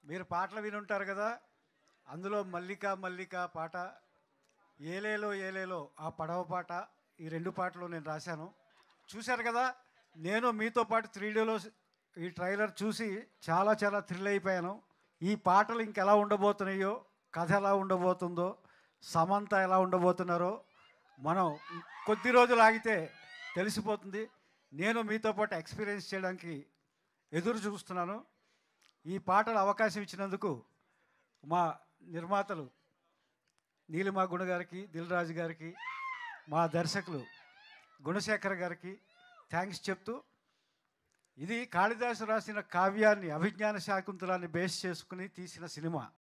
మీరు పాటలు వినుంటారు కదా అందులో మల్లిక మల్లిక పాట ఏలేలో ఏలేలో ఆ పడవ పాట ఈ రెండు పాటలు నేను రాశాను చూశారు కదా నేను మీతో పాటు త్రీ డేలో ఈ ట్రైలర్ చూసి చాలా చాలా థ్రిల్ అయిపోయాను ఈ పాటలు ఇంకెలా ఉండబోతున్నాయో కథ ఎలా ఉండబోతుందో సమంత ఎలా ఉండబోతున్నారో మనం కొద్ది రోజులు ఆగితే తెలిసిపోతుంది నేను మీతో పాటు ఎక్స్పీరియన్స్ చేయడానికి ఎదురు చూస్తున్నాను ఈ పాటలు అవకాశం ఇచ్చినందుకు మా నిర్మాతలు నీలిమా గుణ గారికి దిల్ రాజు గారికి మా దర్శకులు గుణశేఖర్ గారికి థ్యాంక్స్ చెప్తూ ఇది కాళిదాసు రాసిన కావ్యాన్ని అభిజ్ఞాన శాకుంతలాన్ని బేస్ చేసుకుని తీసిన సినిమా